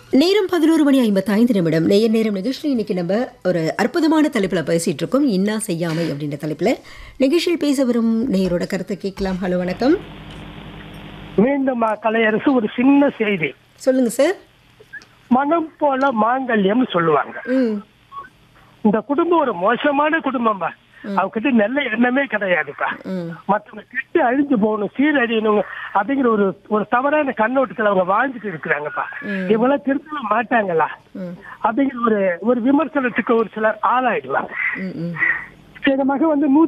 நேரம் பதினோரு மணி ஐம்பத்தைந்து நிமிடம் நேயர் நேரம் நிகழ்ச்சியில் இன்னைக்கு நம்ம ஒரு அற்புதமான தலைப்பில் பேசிட்டு இருக்கோம் இன்னா செய்யாமை அப்படின்ற தலைப்பில் நிகழ்ச்சியில் பேச வரும் நேயரோட கருத்தை கேட்கலாம் ஹலோ வணக்கம் மீண்டும் அஹ், கலையரசு ஒரு சின்ன செய்தி சொல்லுங்க சார் மனம் போல மாங்கல்யம் சொல்லுவாங்க ம் இந்த குடும்பம் ஒரு மோசமான குடும்பம்பா அவகிட்ட நல்ல எண்ணமே கிடையாதுப்பா ம் மத்தவங்க கெட்டு அழிஞ்சு போகணும் சீரழியணும் அப்படிங்கிற ஒரு ஒரு தவறான கண்ணோட்டத்துல அவங்க வாழ்ந்துட்டு இருக்கிறாங்கப்பா இவங்களாம் திருத்தல மாட்டாங்களா ம். அப்படிங்கிற ஒரு ஒரு விமர்சனத்துக்கு ஒரு சிலர் ஆளாயிடுவாங்க ம் ம் இந்த மகன் வந்து